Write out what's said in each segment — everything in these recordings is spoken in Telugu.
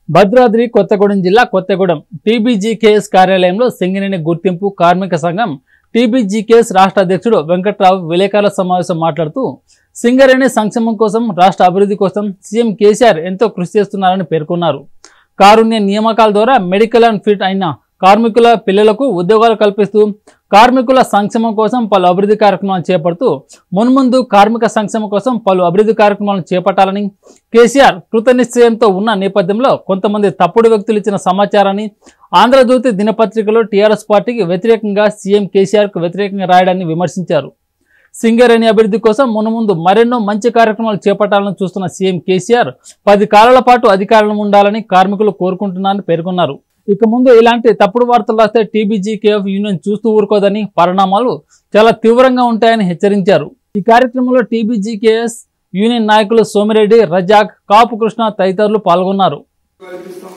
భద్రాద్రి కొత్తగూడెం జిల్లా కొత్తగూడెం టీబీజీకేఎస్ కార్యాలయంలో సింగరేణి గుర్తింపు కార్మిక సంఘం టీబీజీకేఎస్ రాష్ట్ర అధ్యక్షుడు వెంకట్రావు విలేకరుల సమావేశం మాట్లాడుతూ సింగరేణి సంక్షేమం కోసం రాష్ట్ర అభివృద్ధి కోసం సీఎం కేసీఆర్ ఎంతో కృషి చేస్తున్నారని పేర్కొన్నారు కారుణ్య నియామకాల ద్వారా మెడికల్ అండ్ ఫిట్ అయిన కార్మికుల పిల్లలకు ఉద్యోగాలు కల్పిస్తూ కార్మికుల సంక్షేమం కోసం పలు అభివృద్ధి కార్యక్రమాలు చేపడుతూ మున్ముందు కార్మిక సంక్షేమం కోసం పలు అభివృద్ధి కార్యక్రమాలను చేపట్టాలని కేసీఆర్ కృతనిశ్చయంతో ఉన్న నేపథ్యంలో కొంతమంది తప్పుడు వ్యక్తులు ఇచ్చిన సమాచారాన్ని ఆంధ్రజ్యోతి దినపత్రికలో టీఆర్ఎస్ పార్టీకి వ్యతిరేకంగా సీఎం కేసీఆర్కు వ్యతిరేకంగా రాయడాన్ని విమర్శించారు సింగరేణి అభివృద్ధి కోసం మునుముందు మరెన్నో మంచి కార్యక్రమాలు చేపట్టాలని చూస్తున్న సీఎం కేసీఆర్ పది కాలాల పాటు అధికారంలో ఉండాలని కార్మికులు కోరుకుంటున్నారని పేర్కొన్నారు ఇక ముందు ఇలాంటి తప్పుడు వార్తలు రాస్తే టీబీజీకేఎఫ్ యూనియన్ చూస్తూ ఊరుకోదని పరిణామాలు చాలా తీవ్రంగా ఉంటాయని హెచ్చరించారు ఈ కార్యక్రమంలో టీబీజీకేఎస్ యూనియన్ నాయకులు సోమిరెడ్డి రజాక్ కాపు కృష్ణ తదితరులు పాల్గొన్నారు కల్పిస్తాం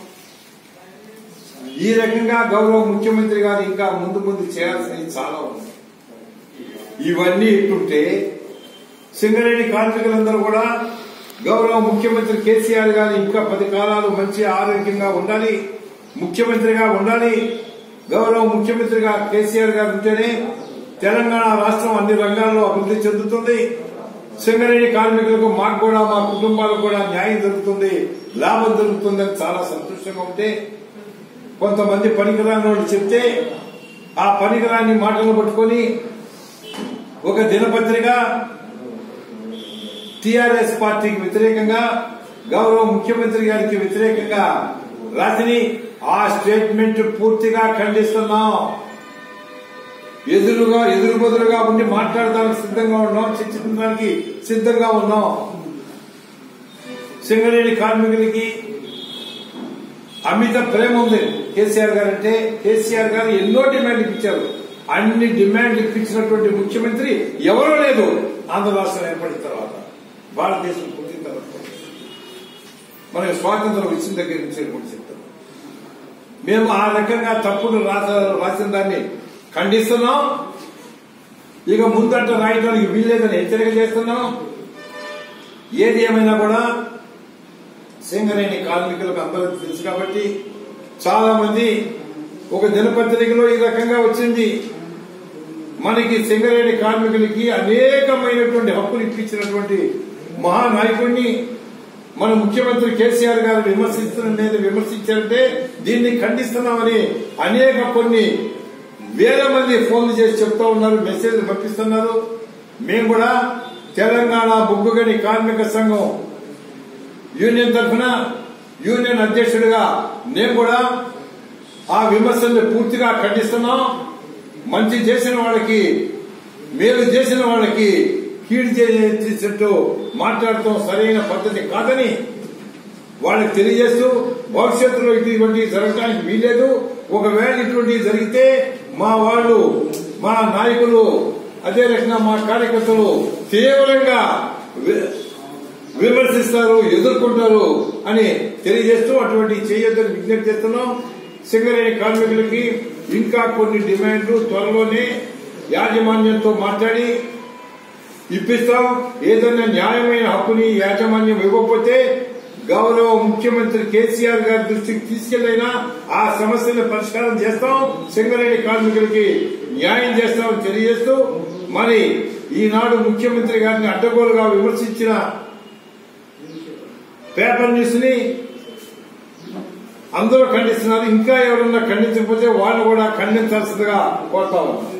ఈ రకంగా గౌరవ ముఖ్యమంత్రి గారు ఇంకా ముందు ముందు చేయాల్సినవి చాలా ఉంది ఇవన్నీ ఇట్టుంటే సింగరేణి కార్మికులందరూ కూడా గౌరవ ముఖ్యమంత్రి కేసీఆర్ గారు ఇంకా పది కాలాలు మంచి ఆరోగ్యంగా ఉండాలి ముఖ్యమంత్రిగా ఉండాలి గౌరవ ముఖ్యమంత్రిగా కేసీఆర్ గారు ఉంటేనే తెలంగాణ రాష్ట్రం అన్ని రంగాల్లో అభివృద్ధి చెందుతుంది సింగరేణి కార్మికులకు మాకు కూడా మా కుటుంబాలకు కూడా న్యాయం జరుగుతుంది లాభం జరుగుతుందని చాలా సంతోషంగా ఉంటే కొంతమంది పనికిరాని వాళ్ళు చెప్తే ఆ పనికిరాని మాటలు పట్టుకొని ఒక దినపత్రిక టిఆర్ఎస్ పార్టీకి వ్యతిరేకంగా గౌరవ ముఖ్యమంత్రి గారికి వ్యతిరేకంగా రాసిని ఆ స్టేట్మెంట్ పూర్తిగా ఖండిస్తున్నాం ఎదురుగా ఎదురు బదులుగా ఉండి మాట్లాడడానికి సిద్ధంగా ఉన్నాం చర్చించడానికి సిద్ధంగా ఉన్నాం సింగరేణి కార్మికులకి అమిత ప్రేమ ఉంది కేసీఆర్ గారు అంటే కేసీఆర్ గారు ఎన్నో డిమాండ్లు ఇప్పించారు అన్ని డిమాండ్లు ఇప్పించినటువంటి ముఖ్యమంత్రి ఎవరూ లేదు ఆంధ్ర రాష్ట్రం ఏర్పడిన తర్వాత భారతదేశం పుట్టిన తర్వాత మనకి స్వాతంత్రం ఇచ్చిన దగ్గర నుంచి కూడా చెప్తాం మేము ఆ రకంగా తప్పుడు రాస రాసిన దాన్ని ఖండిస్తున్నాం ఇక ముందంట రాయడానికి వీల్లేదని హెచ్చరిక చేస్తున్నాం ఏది ఏమైనా కూడా సింగరేణి కార్మికులకు అందరికీ తెలుసు కాబట్టి చాలా మంది ఒక దినపత్రికలో ఈ రకంగా వచ్చింది మనకి సింగరేణి కార్మికులకి అనేకమైనటువంటి హక్కులు ఇప్పించినటువంటి మహానాయకుడిని మన ముఖ్యమంత్రి కేసీఆర్ గారు విమర్శిస్తున్నది విమర్శించారంటే దీన్ని ఖండిస్తున్నామని అనేక కొన్ని వేల మంది ఫోన్లు చేసి చెప్తా ఉన్నారు మెసేజ్ పంపిస్తున్నారు మేము కూడా తెలంగాణ బొగ్గుగని కార్మిక సంఘం యూనియన్ తరఫున యూనియన్ అధ్యక్షుడిగా నేను కూడా ఆ విమర్శల్ని పూర్తిగా ఖండిస్తున్నాం మంచి చేసిన వాళ్ళకి మేలు చేసిన వాళ్ళకి కీడు చేసినట్టు మాట్లాడటం సరైన పద్ధతి కాదని వాళ్ళకి తెలియజేస్తూ భవిష్యత్తులో ఇటువంటి జరగడానికి వీల్లేదు ఒకవేళ ఇటువంటివి జరిగితే మా వాళ్ళు మా నాయకులు అదే రకంగా మా కార్యకర్తలు తీవ్రంగా వి- విమర్శిస్తారు ఎదుర్కొంటారు అని తెలియజేస్తూ అటువంటి చేయొద్దని విజ్ఞప్తి చేస్తున్నాం సింగరేణి కార్మికులకి ఇంకా కొన్ని డిమాండ్లు త్వరలోనే యాజమాన్యంతో మాట్లాడి ఇప్పిస్తాం ఏదైనా న్యాయమైన హక్కుని యాజమాన్యం ఇవ్వకపోతే గౌరవ ముఖ్యమంత్రి కేసీఆర్ గారి దృష్టికి తీసుకెళ్లైనా ఆ సమస్యను పరిష్కారం చేస్తాం సింగరేణి కార్మికులకి న్యాయం చేస్తామని తెలియజేస్తూ మరి ఈనాడు ముఖ్యమంత్రి గారిని అడ్డగోలుగా విమర్శించిన పేపర్ న్యూస్ ని అందరూ ఖండిస్తున్నారు ఇంకా ఎవరన్నా ఖండించకపోతే వాళ్ళు కూడా ఖండించాల్సిందిగా కోరుతా ఉన్నాం